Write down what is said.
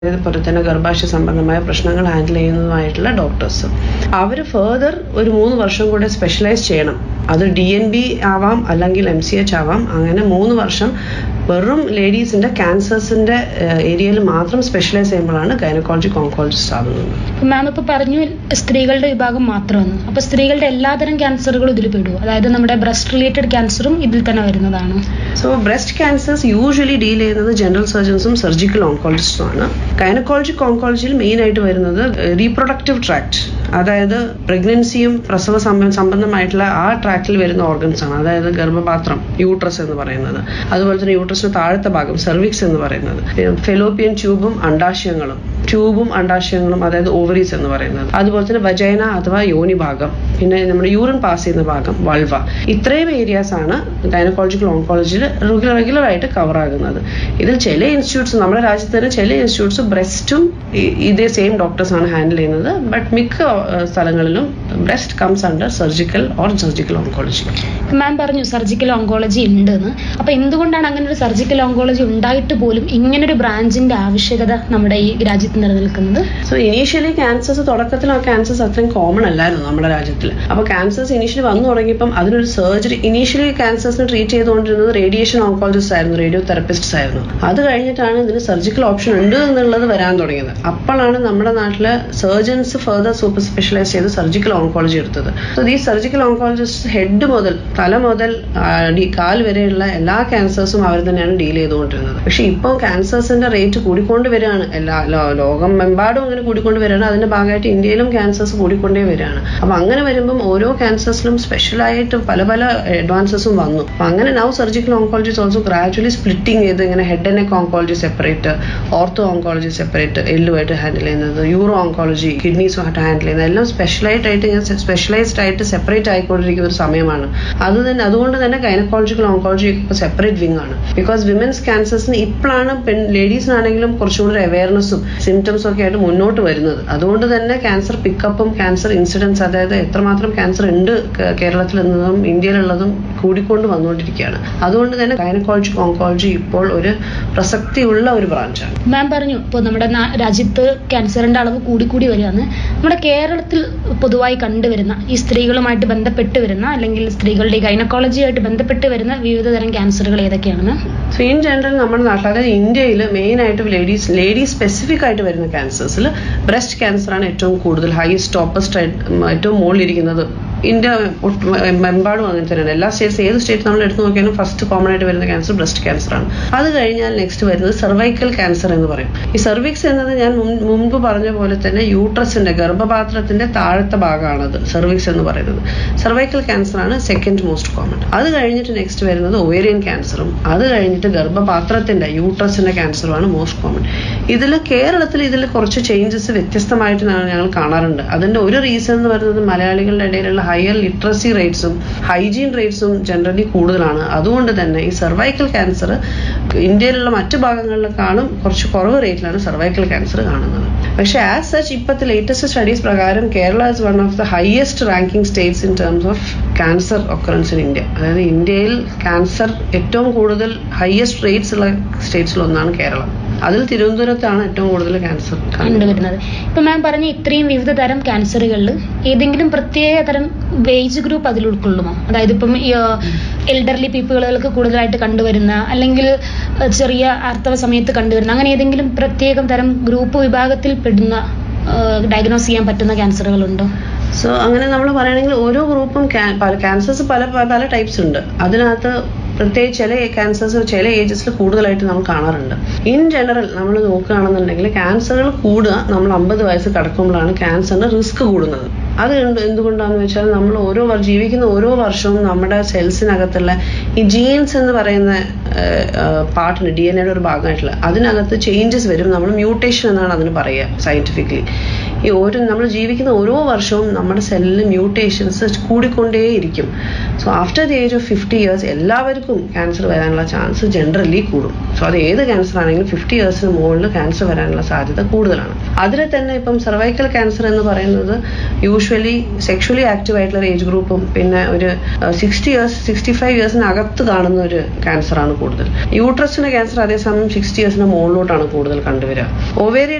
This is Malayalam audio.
അതേപോലെ തന്നെ ഗർഭാശയ സംബന്ധമായ പ്രശ്നങ്ങൾ ഹാൻഡിൽ ചെയ്യുന്നതുമായിട്ടുള്ള ഡോക്ടേഴ്സ് അവർ ഫേർദർ ഒരു മൂന്ന് വർഷം കൂടെ സ്പെഷ്യലൈസ് ചെയ്യണം അത് ഡി എൻ ബി ആവാം അല്ലെങ്കിൽ എം സി എച്ച് ആവാം അങ്ങനെ മൂന്ന് വർഷം വെറും ലേഡീസിന്റെ ക്യാൻസേഴ്സിന്റെ ഏരിയയിൽ മാത്രം സ്പെഷ്യലൈസ് ചെയ്യുമ്പോഴാണ് ഗൈനക്കോളജി ഓങ്കോളജിസ്റ്റ് ആവുന്നത് മാം ഇപ്പൊ പറഞ്ഞു സ്ത്രീകളുടെ വിഭാഗം മാത്രമെന്ന് അപ്പൊ സ്ത്രീകളുടെ എല്ലാതരം ക്യാൻസറുകളും ഇതിൽ പെടും അതായത് നമ്മുടെ ബ്രസ്റ്റ് റിലേറ്റഡ് ക്യാൻസറും ഇതിൽ തന്നെ വരുന്നതാണ് so breast cancers usually deal ചെയ്യുന്നത് ജനറൽ സർജൻസും സർജിക്കൽ ഓങ്കോളജിസ്റ്റും ആണ് ഗൈനക്കോളജിക് ഓങ്കോളജിയിൽ മെയിൻ ആയിട്ട് വരുന്നത് റീപ്രൊഡക്റ്റീവ് ട്രാക്ട് അതായത് പ്രഗ്നൻസിയും പ്രസവ സംബ- സംബന്ധമായിട്ടുള്ള ആ ട്രാക്റ്റിൽ വരുന്ന ഓർഗൻസ് ആണ് അതായത് ഗർഭപാത്രം യൂട്രസ് എന്ന് പറയുന്നത് അതുപോലെ തന്നെ യൂട്രസിന് താഴത്തെ ഭാഗം സെർവിക്സ് എന്ന് പറയുന്നത് ഫെലോപ്പിയൻ ട്യൂബും അണ്ടാശയങ്ങളും ട്യൂബും അണ്ടാശയങ്ങളും അതായത് ഓവറീസ് എന്ന് പറയുന്നത് അതുപോലെ തന്നെ വജൈന അഥവാ യോനി ഭാഗം പിന്നെ നമ്മുടെ യൂറിൻ പാസ് ചെയ്യുന്ന ഭാഗം വൾവ ഇത്രയും ഏരിയാസ് ആണ് ഗൈനക്കോളജിക്കൽ ഓങ്കോളജിയിൽ റെഗുലർ റെഗുലർ ആയിട്ട് കവർ ആകുന്നത് ഇതിൽ ചില ഇൻസ്റ്റിറ്റ്യൂട്ട്സ് നമ്മുടെ രാജ്യത്ത് തന്നെ ചില ഇൻസ്റ്റിറ്റ്യൂട്ട്സ് ബ്രസ്റ്റും ഇതേ സെയിം ഡോക്ടേഴ്സ് ആണ് ഹാൻഡിൽ ചെയ്യുന്നത് ബട്ട് മിക്ക ഏഹ്, സ്ഥലങ്ങളിലും breast comes under surgical or surgical oncology ma'am പറഞ്ഞു സർജിക്കൽ ഓങ്കോളജി ഉണ്ടെന്ന് അപ്പൊ എന്തുകൊണ്ടാണ് അങ്ങനെ ഒരു സർജിക്കൽ ഓങ്കോളജി ഉണ്ടായിട്ട് പോലും ഇങ്ങനൊരു ബ്രാഞ്ചിന്റെ ആവശ്യകത നമ്മുടെ ഈ രാജ്യത്ത് നിലനിൽക്കുന്നത് സോ ഇനീഷ്യലി ക്യാൻസേഴ്സ് തുടക്കത്തിൽ ആ ക്യാൻസേഴ്സ് അത്രയും കോമൺ അല്ലായിരുന്നു നമ്മുടെ രാജ്യത്തിൽ അപ്പോൾ ക്യാൻസേഴ്സ് ഇനീഷ്യലി വന്നു തുടങ്ങിയപ്പം അതിനൊരു സർജറി ഇനീഷ്യലി ക്യാൻസേഴ്സിനെ ട്രീറ്റ് ചെയ്തുകൊണ്ടിരുന്നത് റേഡിയേഷൻ ഓങ്കോളജിസ്റ്റ് ആയിരുന്നു റേഡിയോ തെറപ്പിസ്റ്റ് ആയിരുന്നു അത് കഴിഞ്ഞിട്ടാണ് ഇതിന് സർജിക്കൽ ഓപ്ഷൻ ഉണ്ട് എന്നുള്ളത് വരാൻ തുടങ്ങിയത് അപ്പോഴാണ് നമ്മുടെ നാട്ടിലെ സർജൻസ് ഫെർദർ സൂപ്പർ സ്പെഷ്യലൈസ് ചെയ്ത് സർജിക്കൽ ഓങ്കോളജി എടുത്തത് സോ ഈ സർജിക്കൽ ഓങ്കോളജിസ്റ്റ് ഹെഡ് മുതൽ തല മുതൽ ആ, ഡി- കാൽ വരെയുള്ള എല്ലാ ക്യാൻസേഴ്സും അവർ തന്നെയാണ് ഡീൽ ചെയ്തുകൊണ്ടിരുന്നത് പക്ഷെ ഇപ്പോൾ ക്യാൻസേഴ്സിന്റെ റേറ്റ് കൂടിക്കൊണ്ട് വരികയാണ് എല്ലാ ലോ- ലോകം മെമ്പാടും അങ്ങനെ കൂടിക്കൊണ്ട് വരികയാണ് അതിന്റെ ഭാഗമായിട്ട് ഇന്ത്യയിലും ക്യാൻസേഴ്സ് കൂടിക്കൊണ്ടേ വരികയാണ് അപ്പൊ അങ്ങനെ വരുമ്പം ഓരോ ക്യാൻസേഴ്സിലും സ്പെഷ്യലായിട്ട് പല പല അഡ്വാൻസസും വന്നു അപ്പൊ അങ്ങനെ now surgical oncology also gradually splitting ചെയ്ത് ഇങ്ങനെ head and neck oncology separate ortho oncology separate എല്ലുമായിട്ട് ഹാൻഡിൽ ചെയ്യുന്നത് യൂറോ ഓങ്കോളജി കിഡ്നീസുമായിട്ട് ഹാൻഡിൽ ചെയ്യുന്നത് എല്ലാം സ്പെഷ്യലായിട്ട് ആയിട്ട് ഇങ്ങനെ സ്പെഷ്യലൈസ്ഡ് ആയിട്ട് സെപ്പറേറ്റ് ആയിക്കൊണ്ടിരിക്കുന്ന ഒരു സമയമാണ് അത് തന്നെ അതുകൊണ്ട് തന്നെ ഗൈനക്കോളജിക്കൽ ഓങ്കോളജി ഇപ്പോൾ സെപ്പറേറ്റ് വിങ് ആണ് ബിക്കോസ് വിമൻസ് ക്യാൻസേഴ്സിന് ഇപ്പോഴാണ് പെൺ ലേഡീസിനാണെങ്കിലും കുറച്ചും കൂടി അവയർനെസ്സും സിംറ്റംസും ഒക്കെ ആയിട്ട് മുന്നോട്ട് വരുന്നത് അതുകൊണ്ട് തന്നെ ക്യാൻസർ പിക്കപ്പും ക്യാൻസർ ഇൻസിഡൻസ് അതായത് എത്രമാത്രം ക്യാൻസർ ഉണ്ട് കേ- കേരളത്തിൽ നിന്നതും ഇന്ത്യയിലുള്ളതും കൂടിക്കൊണ്ട് വന്നുകൊണ്ടിരിക്കുകയാണ് അതുകൊണ്ട് തന്നെ ഗൈനക്കോളജി ഓങ്കോളജി ഇപ്പോൾ ഒരു പ്രസക്തിയുള്ള ഒരു ബ്രാഞ്ചാണ് മാം പറഞ്ഞു ഇപ്പോൾ നമ്മുടെ നാ- രാജ്യത്ത് ക്യാൻസറിന്റെ അളവ് കൂടിക്കൂടി വരികയാണ് നമ്മുടെ കേരളത്തിൽ പൊതുവായി കണ്ടുവരുന്ന ഈ സ്ത്രീകളുമായിട്ട് ബന്ധപ്പെട്ട് വരുന്ന അല്ലെങ്കിൽ സ്ത്രീകളുടെ ഗൈനക്കോളജിയായിട്ട് ബന്ധപ്പെട്ട് വരുന്ന വിവിധ തരം ക്യാൻസറുകൾ ഏതൊക്കെയാണെന്ന് സോ ഇൻ ജനറൽ നമ്മുടെ നാട്ടിൽ അതായത് ഇന്ത്യയിൽ മെയിൻ ആയിട്ട് ലേഡീസ് ലേഡീസ് സ്പെസിഫിക് ആയിട്ട് വരുന്ന ക്യാൻസേഴ്സിൽ ബ്രസ്റ്റ് ക്യാൻസർ ആണ് ഏറ്റവും കൂടുതൽ ഹൈസ്റ്റ് ടോപ്പസ്റ്റ് ആയിട്ട് ഏറ്റവും മുകളിലിരിക്കുന്നത് ഇന്ത്യ ഒട്ട് എമ്പാടും അങ്ങനെ തന്നെയാണ് എല്ലാ സ്റ്റേറ്റ്സ് ഏത് സ്റ്റേറ്റ് നമ്മൾ എടുത്തു നോക്കിയാലും ഫസ്റ്റ് കോമൺ ആയിട്ട് വരുന്ന ക്യാൻസർ ബ്രസ്റ്റ് ക്യാൻസർ ആണ് അത് കഴിഞ്ഞാൽ നെക്സ്റ്റ് വരുന്നത് സെർവൈക്കൽ ക്യാൻസർ എന്ന് പറയും ഈ സെർവിക്സ് എന്നത് ഞാൻ മുൻ- മുൻപ് പറഞ്ഞ പോലെ തന്നെ യൂട്രസിന്റെ ഗർഭപാത്രത്തിന്റെ താഴത്തെ ഭാഗമാണത് സെർവിക്സ് എന്ന് പറയുന്നത് സെർവൈക്കൽ ക്യാൻസർ ആണ് സെക്കൻഡ് മോസ്റ്റ് കോമൺ അത് കഴിഞ്ഞിട്ട് നെക്സ്റ്റ് വരുന്നത് ഒവേറിയൻ ക്യാൻസറും അത് കഴിഞ്ഞിട്ട് ഗർഭപാത്രത്തിന്റെ യൂട്രസിന്റെ ക്യാൻസറുമാണ് മോസ്റ്റ് കോമൺ ഇതിൽ കേരളത്തിൽ ഇതിൽ കുറച്ച് ചേഞ്ചസ് വ്യത്യസ്തമായിട്ട് ഞങ്ങൾ ഞങ്ങൾ കാണാറുണ്ട് അതിന്റെ ഒരു റീസൺ എന്ന് പറയുന്നത് മലയാളികളുടെ ഇടയിലുള്ള ഹയർ ലിറ്ററസി റേറ്റ്സും ഹൈജീൻ റേറ്റ്സും ജനറലി കൂടുതലാണ് അതുകൊണ്ട് തന്നെ ഈ സെർവൈക്കൽ ക്യാൻസർ ഇന്ത്യയിലുള്ള മറ്റു ഭാഗങ്ങളിലേക്കാളും കുറച്ച് കുറവ് റേറ്റിലാണ് സെർവൈക്കൽ ക്യാൻസർ കാണുന്നത് പക്ഷെ ആസ് സച്ച് ഇപ്പോഴത്തെ ലേറ്റസ്റ്റ് സ്റ്റഡീസ് പ്രകാരം Kerala is one of the highest ranking states in terms of cancer occurrence in India അതായത് ഇന്ത്യയിൽ ക്യാൻസർ ഏറ്റവും കൂടുതൽ ഹയസ്റ്റ് റേറ്റ്സ് ഉള്ള സ്റ്റേറ്റ്സിൽ ഒന്നാണ് കേരളം അതിൽ തിരുവനന്തപുരത്താണ് ഏറ്റവും കൂടുതൽ ക്യാൻസർ കണ്ടുവരുന്നത് ഇപ്പൊ മാം പറഞ്ഞ ഇത്രയും വിവിധ തരം ക്യാൻസറുകളിൽ ഏതെങ്കിലും പ്രത്യേക തരം വേജ് ഗ്രൂപ്പ് അതിൽ ഉൾക്കൊള്ളുമോ അതായത് ഇപ്പം എൽഡർലി പീപ്പിളുകൾക്ക് കൂടുതലായിട്ട് കണ്ടുവരുന്ന അല്ലെങ്കിൽ ഏഹ്, ചെറിയ ആർത്തവ സമയത്ത് കണ്ടുവരുന്ന അങ്ങനെ ഏതെങ്കിലും പ്രത്യേകം തരം ഗ്രൂപ്പ് വിഭാഗത്തിൽ പെടുന്ന ഡയഗ്നോസ് ചെയ്യാൻ പറ്റുന്ന ക്യാൻസറുകളുണ്ടോ സോ അങ്ങനെ നമ്മൾ പറയുകയാണെങ്കിൽ ഓരോ ഗ്രൂപ്പും ക്യാൻസേഴ്സ് പല പല- പല ടൈപ്സ് ഉണ്ട് അതിനകത്ത് പ്രത്യേകിച്ച് ചില ക്യാൻസേഴ്സ് ചില ഏജസിൽ കൂടുതലായിട്ട് നമ്മൾ കാണാറുണ്ട് ഇൻ ജനറൽ നമ്മൾ നോക്കുകയാണെന്നുണ്ടെങ്കിൽ ക്യാൻസറുകൾ കൂടുക നമ്മൾ അമ്പത് വയസ്സ് കടക്കുമ്പോഴാണ് ക്യാൻസറിന് റിസ്ക് കൂടുന്നത് അത് എന്ത് എന്തുകൊണ്ടാണെന്ന് വെച്ചാൽ നമ്മൾ ഓരോ വർ- ജീവിക്കുന്ന ഓരോ വർഷവും നമ്മുടെ സെൽസിനകത്തുള്ള ഈ ജീൻസ് എന്ന് പറയുന്ന പാർട്ടിന് ഡി എൻ എയുടെ ഒരു ഭാഗമായിട്ടുള്ള അതിനകത്ത് ചേഞ്ചസ് വരും നമ്മൾ മ്യൂട്ടേഷൻ എന്നാണ് അതിന് പറയുക സയന്റിഫിക്കലി ഈ ഓരോ നമ്മൾ ജീവിക്കുന്ന ഓരോ വർഷവും നമ്മുടെ സെല്ലിൽ മ്യൂട്ടേഷൻസ് കൂടിക്കൊണ്ടേയിരിക്കും so after the age of fifty years എല്ലാവർക്കും ക്യാൻസർ വരാനുള്ള ചാൻസ് ജനറലി കൂടും സോ അത് ഏത് ക്യാൻസർ ആണെങ്കിലും ഫിഫ്റ്റി ഇയേഴ്സിന് മുകളിൽ ക്യാൻസർ വരാനുള്ള സാധ്യത കൂടുതലാണ് അതിൽ തന്നെ ഇപ്പം സർവൈക്കൽ ക്യാൻസർ എന്ന് പറയുന്നത് യൂഷ്വലി സെക്ഷലി ആക്റ്റീവ് ആയിട്ടുള്ള ഏജ് ഗ്രൂപ്പും പിന്നെ ഒരു സിക്സ്റ്റി ഇയേഴ്സ് സിക്സ്റ്റി ഫൈവ് ഇയേഴ്സിനകത്ത് കാണുന്ന ഒരു ക്യാൻസറാണ് കൂടുതൽ യൂട്രസിന് ക്യാൻസർ അതേസമയം സിക്സ്റ്റി ഇയേഴ്സിന് മുകളിലോട്ടാണ് കൂടുതൽ കണ്ടുവരിക ഓവേറി